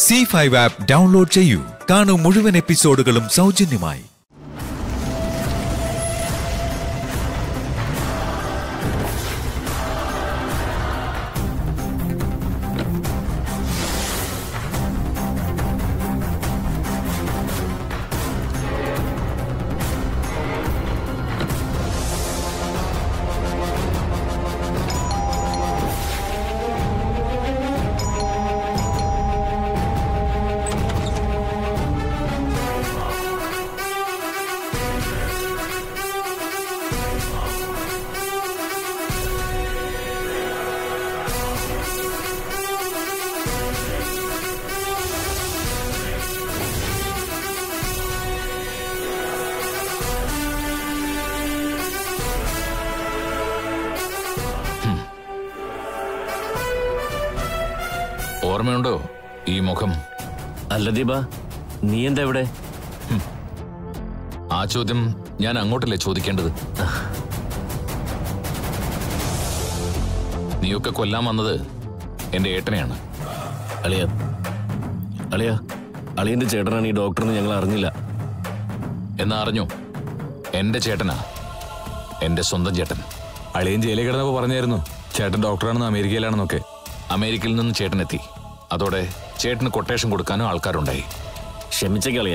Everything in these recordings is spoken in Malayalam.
സി ഫൈവ് ആപ്പ് ഡൗൺലോഡ് ചെയ്യൂ കാണൂ മുഴുവൻ എപ്പിസോഡുകളും സൗജന്യമായി ഓർമ്മയുണ്ടോ ഈ മുഖം അല്ല ദീപ നീ എന്താ ഇവിടെ ആ ചോദ്യം ഞാൻ അങ്ങോട്ടല്ലേ ചോദിക്കേണ്ടത് നീയൊക്കെ കൊല്ലാൻ വന്നത് എന്റെ ഏട്ടനെയാണ് അളിയ അളിയ അളിയന്റെ ചേട്ടനാണ് ഈ ഡോക്ടറെന്ന് ഞങ്ങൾ അറിഞ്ഞില്ല എന്നാ അറിഞ്ഞു എന്റെ ചേട്ടനാ എന്റെ സ്വന്തം ചേട്ടൻ അളിയൻ ജയിലിൽ കിടന്നപ്പോ പറഞ്ഞായിരുന്നു ചേട്ടൻ ഡോക്ടറാണെന്ന് അമേരിക്കയിലാണെന്നൊക്കെ അമേരിക്കയിൽ നിന്ന് ചേട്ടൻ എത്തി അതോടെ ചേട്ടന് കൊട്ടേഷൻ കൊടുക്കാനും ആൾക്കാരുണ്ടായി ക്ഷമിച്ചേക്ക് അളിയ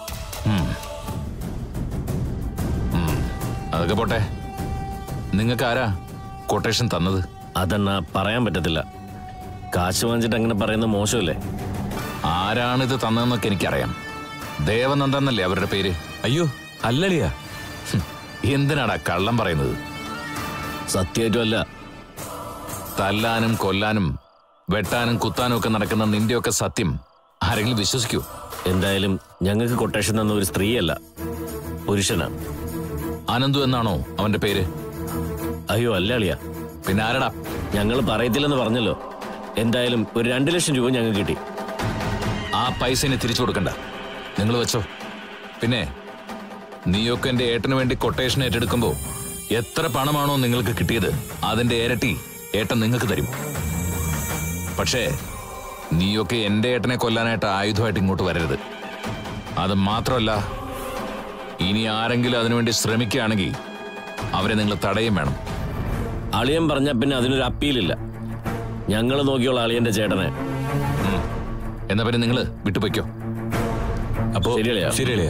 അതൊക്കെ പോട്ടെ നിങ്ങൾക്ക് ആരാ കൊട്ടേഷൻ തന്നത് അതെന്നാ പറയാൻ പറ്റത്തില്ല കാശ് വാങ്ങിച്ചിട്ട് അങ്ങനെ പറയുന്നത് മോശമല്ലേ ആരാണിത് തന്നതെന്നൊക്കെ എനിക്കറിയാം ദേവനന്ദ എന്നല്ലേ അവരുടെ പേര് അയ്യോ അല്ലളിയാ ഹും, എന്തിനാടാ കള്ളം പറയുന്നത് സത്യമായിട്ടും അല്ല തല്ലാനും കൊല്ലാനും വെട്ടാനും കുത്താനും ഒക്കെ നടക്കുന്ന നിന്റെയൊക്കെ സത്യം ആരെങ്കിലും വിശ്വസിക്കൂ എന്തായാലും ഞങ്ങൾക്ക് കൊട്ടേഷൻ തന്ന ഒരു സ്ത്രീയല്ല പുരുഷനാ അനന്തു എന്നാണോ അവന്റെ പേര് അയ്യോ അല്ല അളിയ പിന്നെ ആരടാ ഞങ്ങൾ പറയത്തില്ലെന്ന് പറഞ്ഞല്ലോ എന്തായാലും ഒരു രണ്ടു ലക്ഷം രൂപ ഞങ്ങൾക്ക് കിട്ടി ആ പൈസ ഇനി തിരിച്ചു കൊടുക്കണ്ട നിങ്ങൾ വെച്ചോ പിന്നെ നീയൊക്കെ എന്റെ ഏട്ടന് വേണ്ടി കൊട്ടേഷൻ ഏറ്റെടുക്കുമ്പോ എത്ര പണമാണോ നിങ്ങൾക്ക് കിട്ടിയത് അതിന്റെ ഇരട്ടി ഏട്ടൻ നിങ്ങൾക്ക് തരും പക്ഷേ നീയൊക്കെ എന്റെ ഏട്ടനെ കൊല്ലാനായിട്ട് ആയുധമായിട്ട് ഇങ്ങോട്ട് വരരുത് അത് മാത്രമല്ല ഇനി ആരെങ്കിലും അതിനുവേണ്ടി ശ്രമിക്കുകയാണെങ്കിൽ അവരെ നിങ്ങൾ തടയും വേണം അളിയൻ പറഞ്ഞ പിന്നെ അതിനൊരു അപ്പീലില്ല ഞങ്ങൾ നോക്കിയുള്ള അളിയന്റെ ചേട്ടനെ എന്നാ പിന്നെ നിങ്ങൾ വിട്ടുപോയിക്കോ അപ്പോ ശരിയളിയാ. ശരിയളിയാ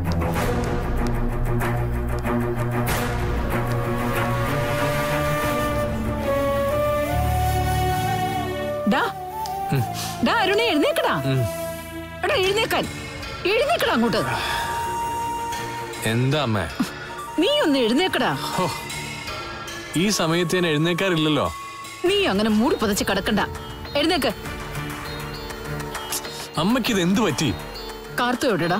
ഡാ ഡാ അരുണേ എഴുന്നേക്കടാ എടാ എഴുന്നേക്കാൻ എഴുന്നേക്കടാ അങ്ങോട്ട് എന്താ അമ്മേ നീ ഒന്ന് എഴുന്നേക്കടാ ഹോ, ഈ സമയത്ത് ഞാൻ എഴുന്നേക്കാറില്ലല്ലോ നീ അങ്ങനെ മൂടി പുതച്ച് കിടക്കണ്ട എഴുന്നേക്ക് അമ്മയ്ക്ക് ഇത് എന്ത് പറ്റി കാർത്തു എവിടെടാ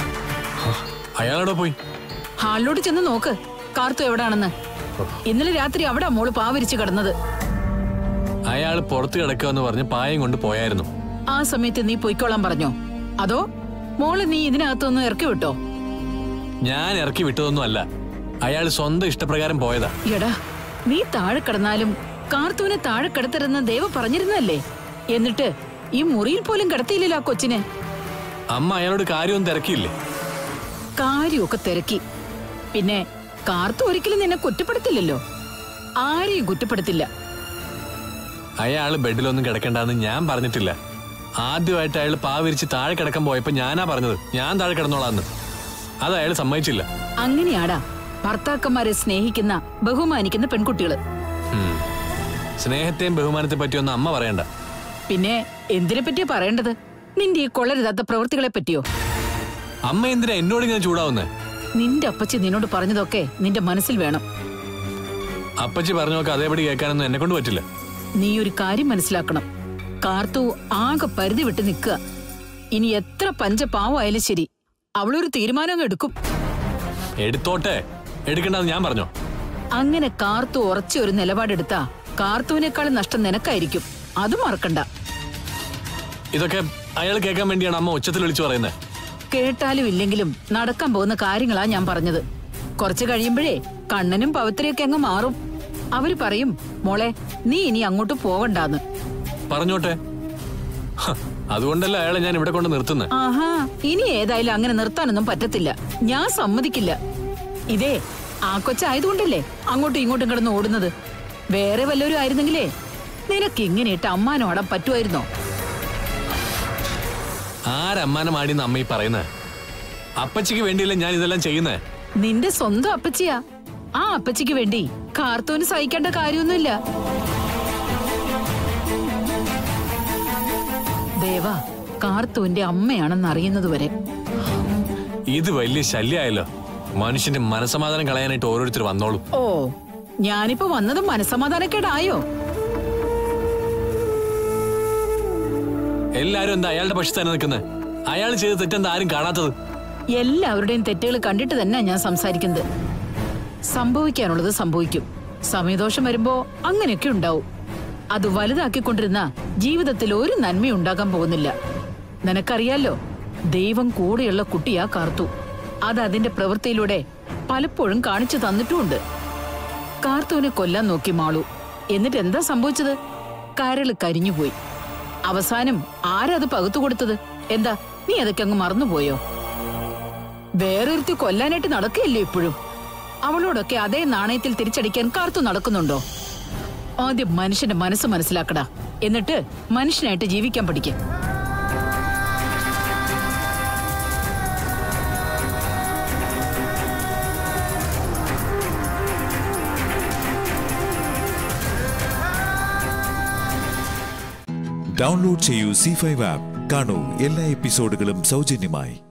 അയാളോടെ പോയി ഹാളിലോട്ട് ചെന്ന് നോക്ക് കാർത്തു എവിടാണെന്ന് ഇന്നലെ രാത്രി അവിടെ മോള് പാവരിച്ച് കിടന്നത് അയാൾ പുറത്ത് കിടക്കാന്ന് പറഞ്ഞ് പായം കൊണ്ട് പോയായിരുന്നു ആ സമയത്ത് നീ പൊയ്ക്കോളാൻ പറഞ്ഞോ അതോ മോള് നീ ഇതിനകത്തൊന്ന് ഇറക്കി വിട്ടോ ഞാൻ ഇറക്കി വിട്ടതൊന്നും അല്ല അയാൾ സ്വന്തം ഇഷ്ടപ്രകാരം പോയതാ എടാ നീ താഴെ കിടന്നാലും കാർത്തുവിനെ താഴെ കിടത്തരുതെന്ന് ദേവ പറഞ്ഞിരുന്നല്ലേ എന്നിട്ട് ഈ മുറിയിൽ പോലും കിടത്തിയില്ലല്ലോ ആ കൊച്ചിനെ അമ്മ അയാളോട് കാര്യമൊന്നും തിരക്കിയില്ലേ കാര്യമൊക്കെ തിരക്കി പിന്നെ കാർത്തു ഒരിക്കലും നിന്നെ കുറ്റപ്പെടുത്തില്ലല്ലോ ആരെയും കുറ്റപ്പെടുത്തില്ല അയാൾ ബെഡിലൊന്നും കിടക്കണ്ടെന്ന് ഞാൻ പറഞ്ഞിട്ടില്ല ആദ്യമായിട്ട് അയാൾ പാവിരിച്ച് താഴെ കിടക്കാൻ പോയപ്പോ ഞാനാ പറഞ്ഞത് ഞാൻ താഴെ കിടന്നോളാന്ന് അത് അയാൾ സമ്മതിച്ചില്ല അങ്ങനെയാടാ ഭർത്താക്കന്മാരെ സ്നേഹിക്കുന്ന ബഹുമാനിക്കുന്ന പെൺകുട്ടികള് ഉം. സ്നേഹത്തെയും ബഹുമാനത്തെ പറ്റിയൊന്നും അമ്മ പറയണ്ട പിന്നെ എന്തിനെ പറ്റിയാ പറയേണ്ടത് നിന്റെ ഈ കൊള്ളരുതാത്ത പ്രവൃത്തികളെ പറ്റിയോ അമ്മ എന്തിനാ എന്നോട് ഇങ്ങനെ ചൂടാവുന്നേ നിന്റെ അപ്പച്ചി നിന്നോട് പറഞ്ഞതൊക്കെ നിന്റെ മനസ്സിൽ വേണം അപ്പച്ചി പറഞ്ഞൊക്കെ അതേപടി കേൾക്കാനൊന്നും എന്നെ കൊണ്ട് പറ്റില്ല നീ ഒരു കാര്യം മനസ്സിലാക്കണം കാർത്തു ആകെ പരിധി വിട്ട് നിൽക്കുക ഇനി എത്ര പഞ്ചപാവായാലും ശരി അവളൊരു തീരുമാനം അങ്ങ് എടുക്കും എടുത്തോട്ടെ എടുക്കണ്ടെന്ന് ഞാൻ പറഞ്ഞോ അങ്ങനെ കാർത്തു ഉറച്ച ഒരു നിലപാടെടുത്താ കാർത്തുവിനേക്കാളും നഷ്ടം നിനക്കായിരിക്കും അത് മറക്കണ്ട ഇതൊക്കെ അയാൾ കേൾക്കാൻ വേണ്ടിയാണ് അമ്മ ഉച്ചത്തിൽ വിളിച്ചു പറയുന്നത് കേട്ടാലും ഇല്ലെങ്കിലും നടക്കാൻ പോകുന്ന കാര്യങ്ങളാ ഞാൻ പറഞ്ഞത് കുറച്ചു കഴിയുമ്പോഴേ കണ്ണനും പവിത്രയൊക്കെ അങ്ങ് മാറും അവര് പറയും മോളെ നീ ഇനി അങ്ങോട്ട് പോകണ്ടാന്ന് പറഞ്ഞോട്ടെ ഹ, അതുകൊണ്ടല്ല അയാളെ ഞാൻ ഇവിടെ കൊണ്ട് നിർത്തുന്നത് ആഹാ ഇനി ഏതായാലും അങ്ങനെ നിർത്താനൊന്നും പറ്റത്തില്ല ഞാൻ സമ്മതിക്കില്ല ഇതേ ആ കൊച്ചായതുകൊണ്ടല്ലേ അങ്ങോട്ടും ഇങ്ങോട്ടും കിടന്ന് ഓടുന്നത് വേറെ വല്ലവരും ആയിരുന്നെങ്കിലേ നിനക്ക് ഇങ്ങനെ ഇട്ട് അമ്മാനോടാൻ പറ്റുമായിരുന്നോ ആരമ്മാനം ആടിന്ന് അമ്മ ഈ പറയുന്നത് അപ്പച്ചിക്ക് വേണ്ടിയല്ലേ ഞാൻ ഇതെല്ലാം ചെയ്യുന്നത് നിന്റെ സ്വന്തം അപ്പച്ചിയാ ആ അപ്പച്ചിക്ക് വേണ്ടി കാർത്തൂന് സഹിക്കേണ്ട കാര്യമൊന്നുമില്ല ദേവാ കാർത്തൂന്റെ അമ്മയാണെന്ന് അറിയുന്നത് വരെ ഇത് വലിയ ശല്യമായല്ലോ മനുഷ്യന്റെ മനസമാധാനം കളയാനായിട്ട് ഓരോരുത്തർ വന്നോളും ഓ ഞാനിപ്പോ വന്നത് മനസമാധാനക്കേടായോ എല്ലാരും എന്താ അയാളുടെ പക്ഷത്ത് തന്നെ നിൽക്കുന്നത് അയാൾ ചെയ്ത തെറ്റെന്താ ആരും കാണാത്തത് എല്ലാവരുടെയും തെറ്റുകൾ കണ്ടിട്ട് തന്നെ ഞാൻ സംസാരിക്കുന്നത് സംഭവിക്കാനുള്ളത് സംഭവിക്കും സമയദോഷം വരുമ്പോ അങ്ങനെയൊക്കെ ഉണ്ടാവും അത് വലുതാക്കിക്കൊണ്ടിരുന്ന ജീവിതത്തിൽ ഒരു നന്മയും ഉണ്ടാകാൻ പോകുന്നില്ല നിനക്കറിയാലോ ദൈവം കൂടെയുള്ള കുട്ടിയാ കാർത്തു അത് അതിന്റെ പ്രവൃത്തിയിലൂടെ പലപ്പോഴും കാണിച്ചു തന്നിട്ടുമുണ്ട് കാർത്തുവിനെ കൊല്ലാൻ നോക്കി മാളു എന്നിട്ട് എന്താ സംഭവിച്ചത് കരള് കരിഞ്ഞുപോയി അവസാനം ആരത് പകുത്തു കൊടുത്തത് എന്താ നീ അതൊക്കെ അങ്ങ് മറന്നുപോയോ വേറൊരുത്തി കൊല്ലാനായിട്ട് നടക്കുകയല്ലേ ഇപ്പോഴും അവളോടൊക്കെ അതേ നാണയത്തിൽ തിരിച്ചടിക്കാൻ കാർത്തു നടക്കുന്നുണ്ടോ ആദ്യം മനുഷ്യന്റെ മനസ്സ് മനസ്സിലാക്കടാ എന്നിട്ട് മനുഷ്യനായിട്ട് ജീവിക്കാൻ പഠിക്ക ഡൗൺലോഡ് ചെയ്യൂ സി ഫൈവ് ആപ്പ് കാണൂ എല്ലാ എപ്പിസോഡുകളും സൗജന്യമായി